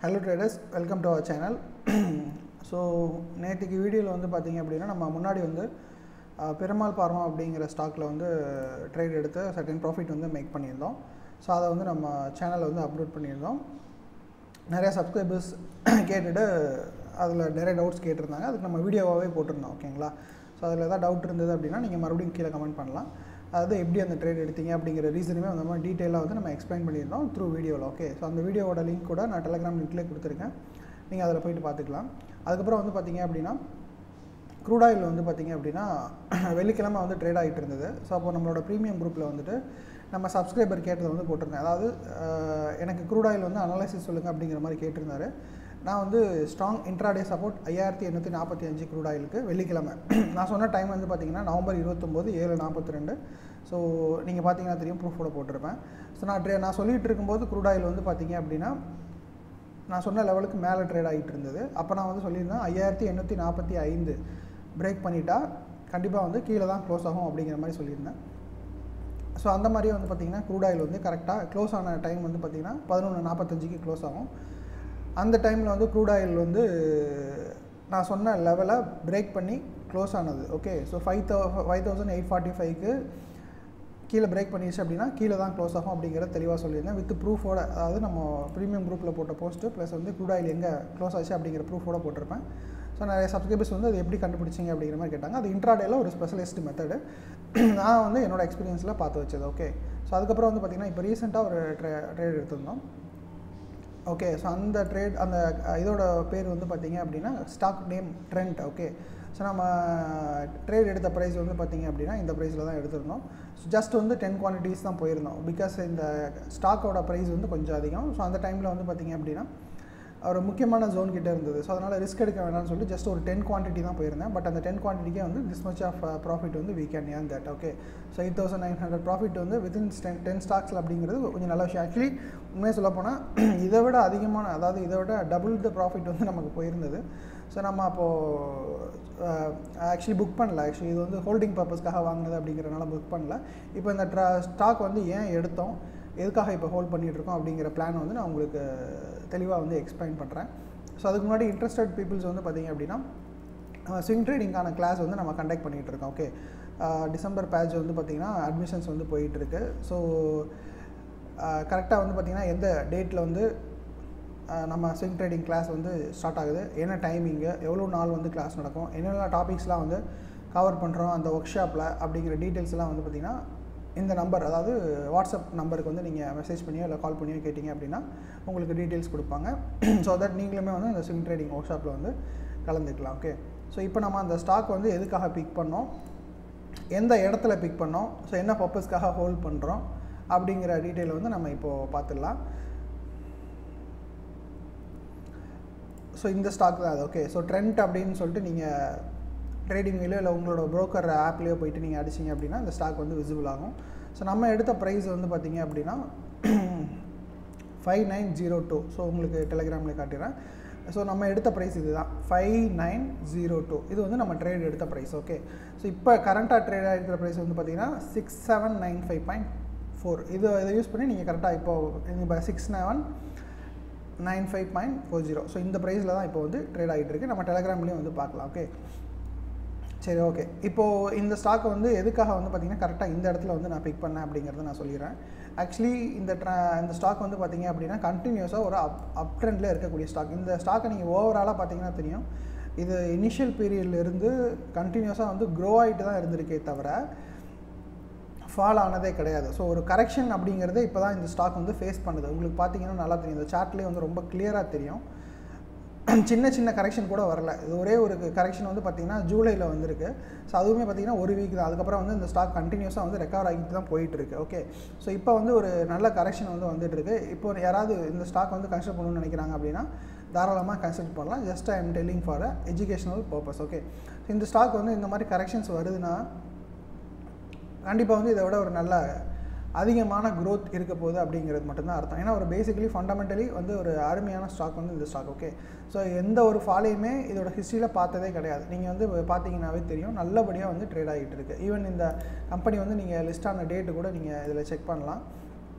hello traders welcome to our channel so நேற்றுக்கு வீடியோவில் வந்து பார்த்தீங்க அப்படின்னா நம்ம முன்னாடி வந்து அஹ், பெருமாள் பார்மா அப்படிங்கிற ஸ்டாக்கில் வந்து ட்ரேட் எடுத்து சர்டன் ப்ராஃபிட் வந்து மேக் பண்ணியிருந்தோம் ஸோ அதை வந்து நம்ம சேனலில் வந்து அப்லோட் பண்ணியிருந்தோம் நிறைய சப்ஸ்கிரைபர்ஸ் கேட்டுட்டு அதில் நிறைய டவுட்ஸ் கேட்டிருந்தாங்க அதுக்கு நம்ம வீடியோவாகவே போட்டிருந்தோம் ஓகேங்களா ஸோ அதில் ஏதாவது டவுட் இருந்தது அப்படின்னா நீங்கள் மறுபடியும் கீழே கமெண்ட் பண்ணலாம் அதாவது எப்படி அந்த ட்ரேட் எடுத்தீங்க அப்படிங்கிற ரீசனுமே அந்த மாதிரி டீட்டெயிலாக வந்து நம்ம எக்ஸ்பிளைன் பண்ணியிருந்தோம் த்ரூ வீடியோவில் ஓகே ஸோ அந்த வீடியோவோட லிங்க் கூட நான் டெலிகிராம் லிங்க்லேயே கொடுத்துருக்கேன் நீங்கள் அதில் போயிட்டு பார்த்துக்கலாம் அதுக்கப்புறம் வந்து பார்த்தீங்க அப்படின்னா க்ரூட் ஆயில் வந்து பார்த்தீங்க அப்படின்னா வெள்ளிக்கிழமை வந்து ட்ரேட் ஆகிட்டு இருந்தது ஸோ அப்போ நம்மளோட ப்ரீமியம் குரூப்பில் வந்துட்டு நம்ம சப்ஸ்கிரைபர் கேட்டதை வந்து போட்டிருந்தேன் அதாவது அஹ், எனக்கு க்ரூட் ஆயில் வந்து அனலைசிஸ் சொல்லுங்கள் அப்படிங்கிற மாதிரி கேட்டிருந்தாரு நான் வந்து ஸ்ட்ராங் இன்ட்ராடே சப்போர்ட் ஐயாயிரத்தி எண்ணூற்றி நாற்பத்தி அஞ்சு க்ரூட் ஆயிலுக்கு வெள்ளிக்கிழமை நான் சொன்ன டைம் வந்து பார்த்தீங்கன்னா நவம்பர் இருபத்தொம்போது ஏழு நாற்பத்தி ரெண்டு ஸோ நீங்கள் பார்த்தீங்கன்னா தெரியும் ப்ரூஃபோட போட்டிருப்பேன் ஸோ நான் ட்ரே நான் சொல்லிட்டு இருக்கும்போது க்ரூட் ஆயில் வந்து பார்த்தீங்க அப்படின்னா நான் சொன்ன லெவலுக்கு மேலே ட்ரேட் ஆகிட்டு இருந்தது அப்போ நான் வந்து சொல்லியிருந்தேன் ஐயாயிரத்தி எண்ணூற்றி நாற்பத்தி ஐந்து பிரேக் பண்ணிட்டா கண்டிப்பாக வந்து கீழே தான் க்ளோஸ் ஆகும் அப்படிங்கிற மாதிரி சொல்லியிருந்தேன் ஸோ அந்த மாதிரியே வந்து பார்த்திங்கன்னா க்ரூட் ஆயில் வந்து கரெக்டாக க்ளோஸ் ஆன டைம் வந்து பார்த்திங்கன்னா பதினொன்று நாற்பத்தஞ்சுக்கு க்ளோஸ் ஆகும் அந்த டைமில் வந்து க்ரூட் ஆயில் வந்து நான் சொன்ன லெவலை பிரேக் பண்ணி க்ளோஸ் ஆனது okay so five thou five thousand eight forty ஃபைவ்க்கு கீழே பிரேக் பண்ணிடுச்சு அப்படின்னா கீழே தான் க்ளோஸ் ஆகும் அப்படிங்கிறத தெளிவாக சொல்லியிருந்தேன் வித் ப்ரூஃபோட அதாவது நம்ம ப்ரீமியம் குரூப்பில் போட்ட போஸ்ட்டு ப்ளஸ் வந்து க்ரூட் ஆயில் எங்கே க்ளோஸ் ஆச்சு அப்படிங்கிற ப்ரூஃபோட போட்டிருப்பேன் ஸோ நிறைய சப்ஸ்கிரைபர்ஸ் வந்து அது எப்படி கண்டுபிடிச்சிங்க அப்படிங்கிற மாதிரி கேட்டாங்க அது இன்ட்ராடேல ஒரு ஸ்பெஷலிஸ்ட் மெத்தடு நான் வந்து என்னோட எக்ஸ்பீரியன்ஸில் பார்த்து வச்சது ஓகே ஸோ அதுக்கப்புறம் வந்து பார்த்திங்கன்னா இப்போ ரீசெண்டாக ஒரு ட்ரே ட்ரேட் எடுத்திருந்தோம் ஓகே ஸோ அந்த ட்ரேட் அந்த அஹ், இதோட பேர் வந்து பார்த்தீங்க அப்படின்னா stock name trend okay so நம்ம ட்ரேட் எடுத்த ப்ரைஸ் வந்து பார்த்தீங்க அப்படின்னா இந்த ப்ரைஸில் தான் எடுத்திருந்தோம் ஸோ ஜஸ்ட் வந்து டென் குவான்டிட்டிஸ் தான் போயிருந்தோம் பிகாஸ் இந்த ஸ்டாக்கோட ப்ரைஸ் வந்து கொஞ்சம் அதிகம் ஸோ அந்த டைமில் வந்து பார்த்தீங்க அப்படின்னா ஒரு முக்கியமான ஜோன் கிட்ட இருந்தது ஸோ அதனால் ரிஸ்க் எடுக்க வேணாம்னு சொல்லிட்டு ஜஸ்ட் ஒரு டென் குவான்டிட்டி தான் போயிருந்தேன் பட் அந்த டென் குவான்டிட்டிக்கே வந்து திஸ் மச் ஆஃப் ப்ராஃபிட் வந்து we can earn that okay so eight thousand nine hundred profit வந்து வித்தின் டென் டென் ஸ்டாக்ஸில் அப்படிங்கிறது கொஞ்சம் நல்ல விஷயம் ஆக்சுவலி உண்மையாக சொல்லப்போனால் இதை விட அதிகமான அதாவது இதை விட டபுள் த ப்ராஃபிட் வந்து நமக்கு போயிருந்தது ஸோ நம்ம அப்போது ஆக்சுவலி புக் பண்ணல ஆக்சுவலி இது வந்து ஹோல்டிங் பர்பஸ்க்காக வாங்கினது அப்படிங்கிறனால புக் பண்ணல இப்போ இந்த ட்ரா ஸ்டாக் வந்து ஏன் எடுத்தோம் எதுக்காக இப்போ ஹோல்ட் பண்ணிட்டு இருக்கோம் அப்படிங்கிற பிளான் வந்து நான் உங்களுக்கு தெளிவாக வந்து எக்ஸ்பிளைன் பண்ணுறேன் ஸோ அதுக்கு முன்னாடி இன்ட்ரெஸ்டட் பீப்புள்ஸ் வந்து பார்த்தீங்க அப்படின்னா ஸ்விங் ட்ரேடிங்கான கிளாஸ் வந்து நம்ம கண்டக்ட் பண்ணிகிட்டு இருக்கோம் ஓகே டிசம்பர் பேட்ச் வந்து பார்த்திங்கன்னா அட்மிஷன்ஸ் வந்து போயிட்டுருக்கு ஸோ கரெக்டாக வந்து பார்த்திங்கன்னா எந்த டேட்டில் வந்து ஆஹ் நம்ம ஸ்விங் ட்ரேடிங் கிளாஸ் வந்து ஸ்டார்ட் ஆகுது என்ன டைமிங்கு எவ்வளோ நாள் வந்து கிளாஸ் நடக்கும் என்னென்ன டாபிக்ஸ்லாம் வந்து கவர் பண்ணுறோம் அந்த ஒர்க் ஷாப்பில் அப்படிங்கிற டீட்டெயில்ஸ்லாம் வந்து பார்த்திங்கன்னா இந்த நம்பர் அதாவது வாட்ஸ்அப் நம்பருக்கு வந்து நீங்கள் மெசேஜ் பண்ணியோ இல்லை கால் பண்ணியோ கேட்டிங்க அப்படின்னா உங்களுக்கு டீட்டெயில்ஸ் கொடுப்பாங்க ஸோ தட் நீங்களுமே வந்து அந்த ஸ்விங் ட்ரேடிங் ஒர்க் ஷாப்பில் வந்து கலந்துக்கலாம் ஓகே ஸோ இப்போ நம்ம அந்த ஸ்டாக் வந்து எதுக்காக பிக் பண்ணோம் எந்த இடத்துல பிக் பண்ணோம் ஸோ என்ன பர்பஸ்க்காக ஹோல்ட் பண்ணுறோம் அப்படிங்கிற டீட்டெயில் வந்து நம்ம இப்போது பார்த்துடலாம் ஸோ இந்த ஸ்டாக் தான் அது ஓகே ஸோ ட்ரெண்ட் அப்படின்னு சொல்லிட்டு நீங்கள் ட்ரேடிங் வீலோ இல்லை உங்களோட broker ஆப்லேயோ போயிட்டு நீங்கள் அடிச்சிங்க அப்படின்னா இந்த ஸ்டாக் வந்து விசிபிள் ஆகும் ஸோ நம்ம எடுத்த ப்ரைஸ் வந்து பார்த்தீங்க அப்படின்னா five nine zero two so உங்களுக்கு டெலிகிராமில் காட்டிடுறேன் ஸோ நம்ம எடுத்த ப்ரைஸ் இது தான் ஃபைவ் நைன் ஜீரோ டூ இது வந்து நம்ம ட்ரேட் எடுத்த ப்ரைஸ் ஓகே ஸோ இப்போ கரண்ட்டாக ட்ரேட் ஆகிருக்கிற ப்ரைஸ் வந்து பார்த்தீங்கன்னா six seven nine five point four இது இதை யூஸ் பண்ணி நீங்கள் கரெக்டாக இப்போ இப்போ six seven nine five point four zero so இந்த ப்ரைஸில் தான் இப்போ வந்து ட்ரேட் ஆகிட்டு இருக்கு நம்ம டெலிகிராம்லேயும் வந்து பார்க்கலாம் ஓகே சரி ஓகே இப்போது இந்த ஸ்டாக்கை வந்து எதுக்காக வந்து பார்த்திங்கன்னா கரெக்டாக இந்த இடத்துல வந்து நான் பிக் பண்ணேன் அப்படிங்கிறத நான் சொல்லிடுறேன் ஆக்சுவலி இந்த ட்ரா இந்த ஸ்டாக் வந்து பார்த்திங்க அப்படின்னா கண்டினியூஸாக ஒரு அப் அப் ட்ரெண்டில் இருக்கக்கூடிய ஸ்டாக் இந்த ஸ்டாக்கை நீங்கள் ஓவராலாக பார்த்தீங்கன்னா தெரியும் இது இனிஷியல் பீரியட்லேருந்து கண்டினியூஸாக வந்து க்ரோ ஆகிட்டு தான் இருந்திருக்கே தவிர ஃபால் ஆனதே கிடையாது ஸோ ஒரு கரெக்ஷன் அப்படிங்கிறதே இப்போ தான் இந்த ஸ்டாக் வந்து ஃபேஸ் பண்ணுது உங்களுக்கு பார்த்தீங்கன்னா நல்லா தெரியும் இந்த சார்ட்லேயே வந்து ரொம்ப கிளியராக தெரியும் சின்ன சின்ன கரெக்ஷன் கூட வரல இது ஒரே ஒரு கரெக்ஷன் வந்து பார்த்தீங்கன்னா ஜூலையில் வந்திருக்கு ஸோ அதுவுமே பார்த்தீங்கன்னா ஒரு வீக் தான் அதுக்கப்புறம் வந்து இந்த ஸ்டாக் கண்டினியூஸாக வந்து ரெக்கவர் ஆகிட்டு தான் போயிட்டு இருக்கு ஓகே ஸோ இப்போ வந்து ஒரு நல்ல கரெக்ஷன் வந்து வந்துட்டு இருக்கு இப்போ யாராவது இந்த ஸ்டாக் வந்து கன்சிடர் பண்ணணும்னு நினைக்கிறாங்க அப்படின்னா தாராளமாக கன்சிடர் பண்ணலாம் just I'm telling for educational purpose okay இந்த ஸ்டாக் வந்து இந்த மாதிரி கரெக்ஷன்ஸ் வருதுன்னா கண்டிப்பாக வந்து இதை விட ஒரு நல்ல அதிகமான growth இருக்க போகுது அப்படிங்கிறது மட்டும்தான் அர்த்தம் ஏன்னா ஒரு பேசிக்கலி ஃபண்டமெண்டலி வந்து ஒரு அருமையான ஸ்டாக் வந்து இந்த ஸ்டாக் ஓகே ஸோ எந்த ஒரு ஃபாலையுமே இதோட ஹிஸ்ட்ரியில் பார்த்ததே கிடையாது நீங்கள் வந்து பார்த்தீங்கன்னாவே தெரியும் நல்லபடியாக வந்து ட்ரேட் ஆகிட்டு இருக்கு ஈவன் இந்த கம்பெனி வந்து நீங்கள் லிஸ்ட் ஆன டேட்டு கூட நீங்கள் இதில் செக் பண்ணலாம்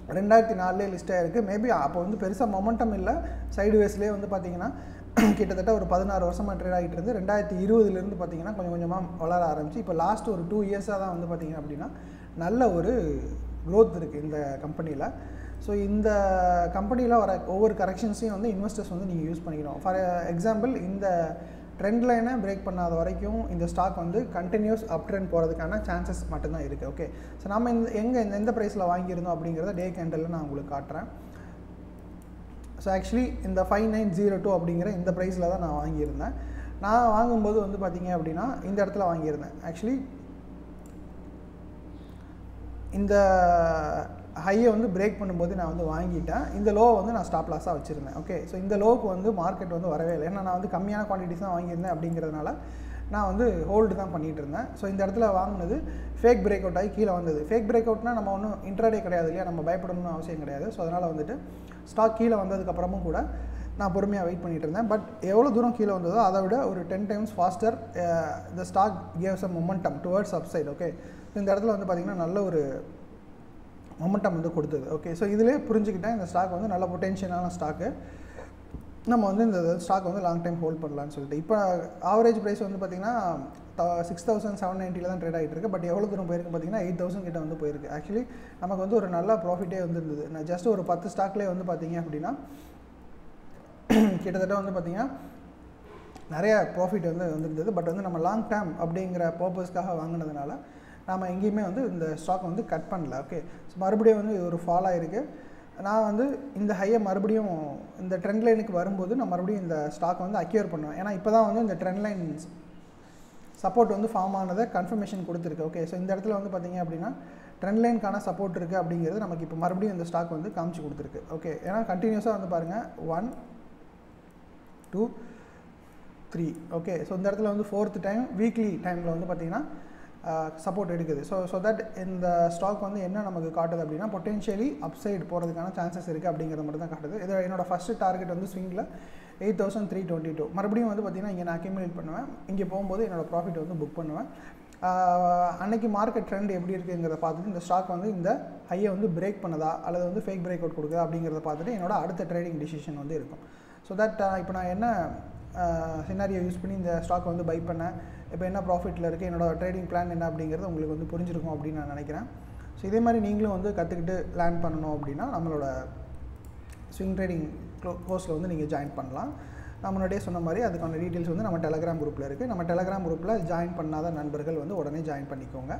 ரெண்டாயிரத்தி நாலுலேயே லிஸ்ட் ஆயிருக்கு மேபி அப்போ வந்து பெருசாக மொமெண்டம் இல்லை சைடு வேஸ்லேயே வந்து பார்த்தீங்கன்னா கிட்டத்தட்ட ஒரு பதினாறு வருஷமாக ட்ரேட் ஆகிட்டு இருந்து ரெண்டாயிரத்தி இருபதுலேருந்து பார்த்தீங்கன்னா கொஞ்சம் கொஞ்சமாக வளர ஆரம்பிச்சு இப்போ லாஸ்ட் ஒரு டூ இயர்ஸாக தான் வந்து பார்த்தீங்க அப்படின்னா நல்ல ஒரு growth இருக்குது இந்த கம்பெனியில் ஸோ இந்த கம்பெனியில் வர ஒவ்வொரு கரெக்ஷன்ஸையும் வந்து இன்வெஸ்டர்ஸ் வந்து நீங்கள் யூஸ் பண்ணிக்கணும் ஃபார் எக்ஸாம்பிள் இந்த ட்ரெண்ட் லைனை பிரேக் பண்ணாத வரைக்கும் இந்த ஸ்டாக் வந்து கண்டினியூஸ் அப் ட்ரெண்ட் போகிறதுக்கான சான்சஸ் மட்டும்தான் இருக்குது ஓகே ஸோ நம்ம இந்த எங்கே இந்த எந்த ப்ரைஸில் வாங்கியிருந்தோம் அப்படிங்கிறத டே கேண்டலில் நான் உங்களுக்கு காட்டுறேன் ஸோ ஆக்சுவலி இந்த ஃபைவ் நைன் ஜீரோ டூ அப்படிங்கிற இந்த ப்ரைஸில் தான் நான் வாங்கியிருந்தேன் நான் வாங்கும்போது வந்து பார்த்தீங்க அப்படின்னா இந்த இடத்துல வாங்கியிருந்தேன் ஆக்சுவலி இந்த ஹையை வந்து பிரேக் பண்ணும்போது நான் வந்து வாங்கிட்டேன் இந்த லோ வந்து நான் ஸ்டாப் லாஸாக வச்சுருந்தேன் ஓகே ஸோ இந்த லோவுக்கு வந்து மார்க்கெட் வந்து வரவே இல்லை ஏன்னா நான் வந்து கம்மியான குவான்டிட்டிஸ் தான் வாங்கியிருந்தேன் அப்படிங்கிறதுனால நான் வந்து ஹோல்டு தான் பண்ணிகிட்டு இருந்தேன் ஸோ இந்த இடத்துல வாங்கினது ஃபேக் பிரேக் அவுட் ஆகி கீழே வந்தது ஃபேக் பிரேக் அவுட்னா நம்ம ஒன்றும் இன்ட்ராடே கிடையாது இல்லையா நம்ம பயப்படணும்னு அவசியம் கிடையாது ஸோ அதனால் வந்துட்டு ஸ்டாக் கீழே வந்ததுக்கப்புறமும் கூட நான் பொறுமையாக வெயிட் பண்ணிட்டு இருந்தேன் பட் எவ்வளோ தூரம் கீழே வந்ததோ அதை விட ஒரு டென் டைம்ஸ் ஃபாஸ்டர் இந்த stock gives a momentum towards upside okay இந்த இடத்துல வந்து பார்த்திங்கன்னா நல்ல ஒரு மொமெண்டம் வந்து கொடுத்தது ஓகே ஸோ இதிலே புரிஞ்சுக்கிட்டேன் இந்த ஸ்டாக் வந்து நல்ல பொட்டென்ஷியலான ஸ்டாக்கு நம்ம வந்து இந்த ஸ்டாக் வந்து லாங் டைம் ஹோல்ட் பண்ணலான்னு சொல்லிட்டு இப்போ ஆவரேஜ் ப்ரைஸ் வந்து பார்த்திங்கன்னா சிக்ஸ் தௌசண்ட் செவன் நைன்ட்டியில் தான் ட்ரேட் ஆகிட்டு இருக்கு பட் எவ்வளோ தூரம் போயிருக்கு பார்த்தீங்கன்னா எயிட் தௌசண்ட் கிட்ட வந்து போயிருக்கு ஆக்சுவலி நமக்கு வந்து ஒரு நல்ல ப்ராஃபிட்டே வந்துருந்தது நான் ஜஸ்ட் ஒரு பத்து ஸ்டாக்லேயே வந்து பார்த்தீங்க அப்படின்னா கிட்டத்தட்ட வந்து பார்த்திங்கன்னா நிறைய ப்ராஃபிட் வந்து வந்திருந்தது பட் வந்து நம்ம லாங் டேர்ம் அப்படிங்கிற பர்பஸ்க்காக வாங்கினதுனால நாம் எங்கேயுமே வந்து இந்த ஸ்டாக் வந்து கட் பண்ணல ஓகே ஸோ மறுபடியும் வந்து இது ஒரு ஃபால் ஆகிருக்கு நான் வந்து இந்த ஹையை மறுபடியும் இந்த ட்ரெண்ட் லைனுக்கு வரும்போது நான் மறுபடியும் இந்த ஸ்டாக் வந்து அக்யூர் பண்ணுவேன் ஏன்னா இப்போ தான் வந்து இந்த ட்ரெண்ட் லைன் சப்போர்ட் வந்து ஃபார்ம் ஆனதை கன்ஃபர்மேஷன் கொடுத்துருக்கு ஓகே ஸோ இந்த இடத்துல வந்து பார்த்தீங்க அப்படின்னா ட்ரெண்ட் லைனுக்கான சப்போர்ட் இருக்குது அப்படிங்கிறது நமக்கு இப்போ மறுபடியும் இந்த ஸ்டாக் வந்து காமிச்சு கொடுத்துருக்கு ஓகே ஏன்னா கண்டினியூஸாக வந்து பாருங்கள் one two three okay so இந்த இடத்துல வந்து ஃபோர்த் டைம் வீக்லி டைமில் வந்து பார்த்தீங்கன்னா சப்போர்ட் எடுக்குது ஸோ ஸோ தட் இந்த ஸ்டாக் வந்து என்ன நமக்கு காட்டுது அப்படின்னா பொட்டென்ஷியலி அப்சைடு போகிறதுக்கான சான்சஸ் இருக்குது அப்படிங்கிறத மட்டும் தான் காட்டுது இது என்னோட ஃபஸ்ட்டு டார்கெட் வந்து ஸ்விங்கில் eight thousand three twenty two மறுபடியும் வந்து பார்த்திங்கன்னா இங்கே நான் அக்யூமுலேட் பண்ணுவேன் இங்கே போகும்போது என்னோட ப்ராஃபிட் வந்து புக் பண்ணுவேன் அன்னைக்கு மார்க்கெட் ட்ரெண்ட் எப்படி இருக்குங்கிறத பார்த்துட்டு இந்த ஸ்டாக் வந்து இந்த ஹையை வந்து பிரேக் பண்ணுதா அல்லது வந்து ஃபேக் பிரேக் அவுட் கொடுக்குதா அப்படிங்கிறத பார்த்துட்டு என்னோட அடுத்த ட்ரேடிங் டிசிஷன் வந்து இருக்கும் ஸோ தட் இப்போ நான் என்ன சினாரியை யூஸ் பண்ணி இந்த ஸ்டாக் வந்து பை பண்ணேன் இப்போ என்ன ப்ராஃபிட்டில் இருக்குது என்னோடய ட்ரேடிங் பிளான் என்ன அப்படிங்கிறது உங்களுக்கு வந்து புரிஞ்சிருக்கும் அப்படின்னு நான் நினைக்கிறேன் ஸோ இதே மாதிரி நீங்களும் வந்து கற்றுக்கிட்டு லேர்ன் பண்ணணும் அப்படின்னா நம்மளோட ஸ்விங் ட்ரேடிங் கோர்ஸில் வந்து நீங்கள் ஜாயின் பண்ணலாம் நான் முன்னாடியே சொன்ன மாதிரி அதுக்கான டீட்டெயில்ஸ் வந்து நம்ம டெலகிராம் குரூப்பில் இருக்குது நம்ம டெலகிராம் குரூப்பில் ஜாயின் பண்ணாத நண்பர்கள் வந்து உடனே ஜாயின் பண்ணிக்கோங்க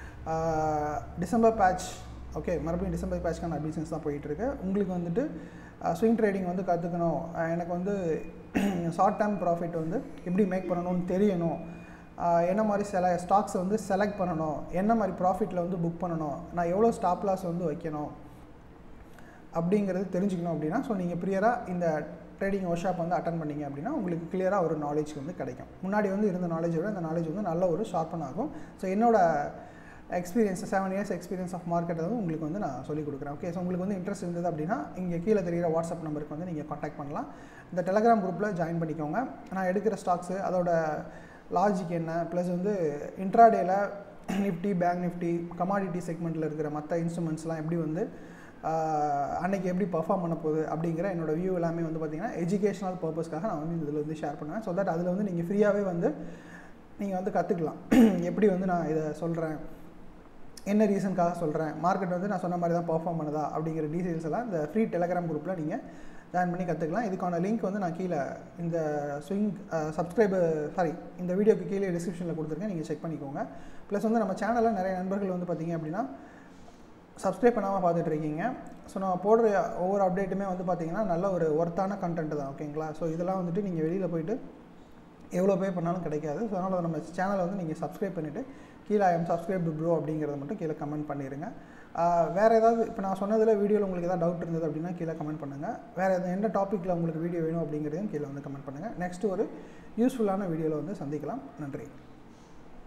டிசம்பர் பேட்ச் ஓகே மறுபடியும் டிசம்பர் பேட்ச்க்கான அட்மிஷன்ஸ் தான் போயிட்டுருக்கு உங்களுக்கு வந்துட்டு ஸ்விங் ட்ரேடிங் வந்து கற்றுக்கணும் எனக்கு வந்து ஷார்ட் டேர்ம் ப்ராஃபிட் வந்து எப்படி மேக் பண்ணணும்னு தெரியணும் என்ன மாதிரி செல ஸ்டாக்ஸை வந்து செலக்ட் பண்ணணும் என்ன மாதிரி ப்ராஃபிட்டில் வந்து புக் பண்ணணும் நான் எவ்வளோ ஸ்டாப் லாஸ் வந்து வைக்கணும் அப்படிங்கிறது தெரிஞ்சுக்கணும் அப்படின்னா ஸோ நீங்கள் ப்ரியராக இந்த ட்ரேடிங் ஒர்க் ஷாப் வந்து அட்டன் பண்ணிங்க அப்படின்னா உங்களுக்கு கிளியராக ஒரு நாலேஜ் வந்து கிடைக்கும் முன்னாடி வந்து இருந்த நாலேஜை விட இந்த நாலேஜ் வந்து நல்ல ஒரு ஷார்ப்பன் ஆகும் ஸோ என்னோட experience seven years experience of market வந்து உங்களுக்கு வந்து நான் சொல்லிக் கொடுக்குறேன் ஓகே ஸோ உங்களுக்கு வந்து இன்ட்ரெஸ்ட் இருந்தது அப்படின்னா இங்கே கீழே தெரிகிற வாட்ஸ்அப் நம்பருக்கு வந்து நீங்கள் காண்டாக்ட் பண்ணலாம் இந்த டெலகிராம் குரூப்பில் ஜாயின் பண்ணிக்கோங்க நான் எடுக்கிற ஸ்டாக்ஸு அதோட லாஜிக் என்ன ப்ளஸ் வந்து இன்ட்ராடேயில் நிஃப்டி பேங்க் நிஃப்டி கமாடிட்டி செக்மெண்ட்டில் இருக்கிற மற்ற இன்ஸ்ட்ருமெண்ட்ஸ்லாம் எப்படி வந்து அன்னைக்கு எப்படி பர்ஃபார்ம் பண்ண போகுது அப்படிங்கிற என்னோட வியூ எல்லாமே வந்து பார்த்திங்கன்னா எஜுகேஷனல் பர்பஸ்க்காக நான் வந்து இதில் வந்து ஷேர் பண்ணுவேன் ஸோ தட் அதில் வந்து நீங்கள் ஃப்ரீயாகவே வந்து நீங்கள் வந்து கற்றுக்கலாம் எப்படி வந்து நான் இதை சொல்கிறேன் என்ன ரீசனுக்காக சொல்கிறேன் மார்க்கெட் வந்து நான் சொன்ன மாதிரி தான் பர்ஃபார்ம் பண்ணுதா அப்படிங்கிற டீட்டெயில்ஸ் எல்லாம் இந்த ஃப்ரீ டெலகிராம் குரூப்பில் நீங்கள் ஜாயின் பண்ணி கற்றுக்கலாம் இதுக்கான லிங்க் வந்து நான் கீழே இந்த ஸ்விங் சப்ஸ்கிரைபர் சாரி இந்த வீடியோக்கு கீழே டிஸ்கிரிப்ஷனில் கொடுத்துருக்கேன் நீங்கள் செக் பண்ணிக்கோங்க ப்ளஸ் வந்து நம்ம சேனலில் நிறைய நண்பர்கள் வந்து பார்த்திங்க அப்படின்னா சப்ஸ்கிரைப் பண்ணாமல் பார்த்துட்டு இருக்கீங்க ஸோ நான் போடுற ஒவ்வொரு அப்டேட்டுமே வந்து பார்த்திங்கன்னா நல்ல ஒரு ஒர்த்தான கண்டென்ட் தான் ஓகேங்களா ஸோ இதெல்லாம் வந்துட்டு நீங்கள் வெளியில் போயிட்டு எவ்வளோ பே பண்ணாலும் கிடைக்காது ஸோ அதனால் நம்ம சேனலை வந்து நீங்கள் சப்ஸ்கிரைப் பண்ணிவிட்டு கீழே ஐஎம் சப்ஸ்கிரைப் ப்ரோ அப்படிங்கிறத மட்டும் கீழே கமெண்ட் பண்ணிடுங்க வேறு ஏதாவது இப்போ நான் சொன்னதில் வீடியோவில் உங்களுக்கு ஏதாவது டவுட் இருந்தது அப்படின்னா கீழே கமெண்ட் பண்ணுங்கள் வேறு எதாவது எந்த டாப்பிக்கில் உங்களுக்கு வீடியோ வேணும் அப்படிங்கிறதையும் கீழே வந்து கமெண்ட் பண்ணுங்கள் நெக்ஸ்ட் ஒரு யூஸ்ஃபுல்லான வீடியோவில் வந்து சந்திக்கலாம் நன்றி